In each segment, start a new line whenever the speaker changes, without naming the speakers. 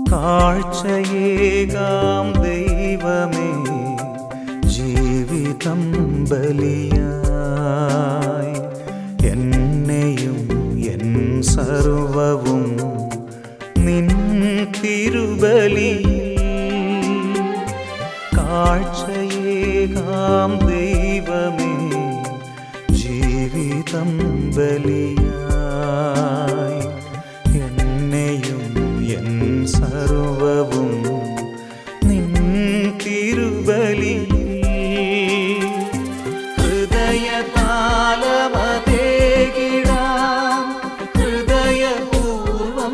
കാഴ്ചയേകാം ദൈവമേ ജീവിതം ബലിയായി എന്നെയും എൻ സർവവും നിൻ തിരുബലി കാഴ്ചയേകാം ദൈവമേ ജീവിതം ബലിയായി എന്നെയും എൻ സർവവും നിൻ തിരുബലി ഹൃദയതാലമതേകിടാം ഹൃദയപൂർവം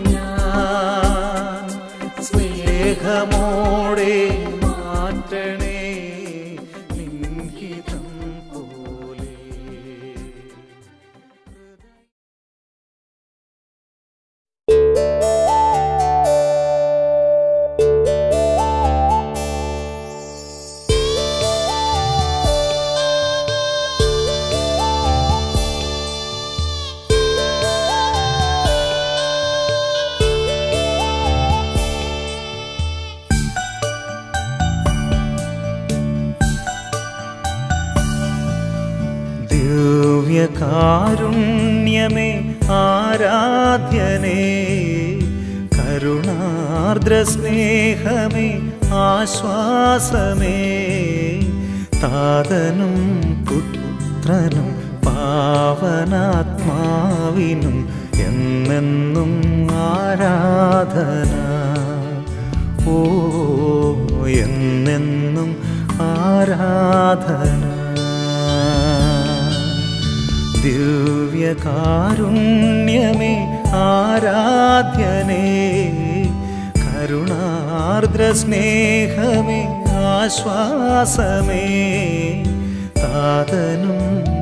ഞാൻ സ്നേഹമോടെ മാറ്റണേ ലിംഗിതം പോലെ ദിവ്യകാരുണ്യമേ ആരാധ്യനേ കരുണാർദ്ര സ്നേഹമേ ആശ്വാസമേ താതനും പുത്രനും പാവനാത്മാവിനും എന്നെന്നും ആരാധന ഓ എന്നെന്നും ആരാധന ദിവ്യകാരുണ്യമേ ആരാധ്യനേ കരുണാർദ്ര സ്നേഹമേ ആശ്വാസമേ താതനും